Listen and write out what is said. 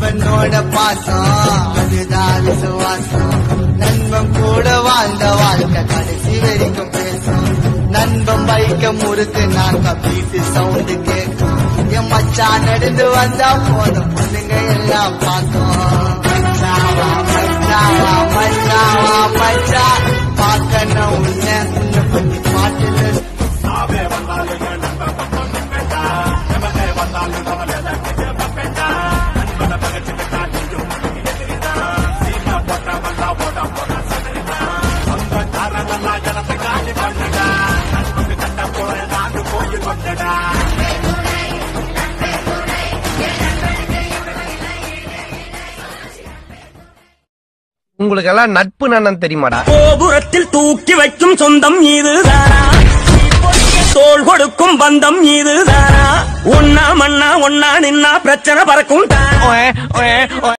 நண்பனோட பாசம் அதுதான் விசுவாசம் நண்பன் கூட வாழ்ந்த வாழ்க்கை கடைசி வரைக்கும் பேசும் நண்பன் பைக்க முறுக்கு நாங்க பீட்டு சவுண்டு கேட்கும் என் மச்சான் நடந்து வந்தா போதும் பொண்ணுங்க எல்லாம் பார்க்கும் மச்சாவா மச்சாவா மச்சாவா மச்சா பார்க்கணும் உன்னை உன்னை பத்தி பாட்டுல உங்களுக்கு எல்லாம் நட்பு நன்னன் தெரியுமாடா கோபுரத்தில் தூக்கி வைக்கும் சொந்தம் இதுதானா தோள் கொடுக்கும் பந்தம் இதுதானா ஒன்னா மண்ணா ஒன்னா நின்னா பிரச்சனை பறக்கும் தானா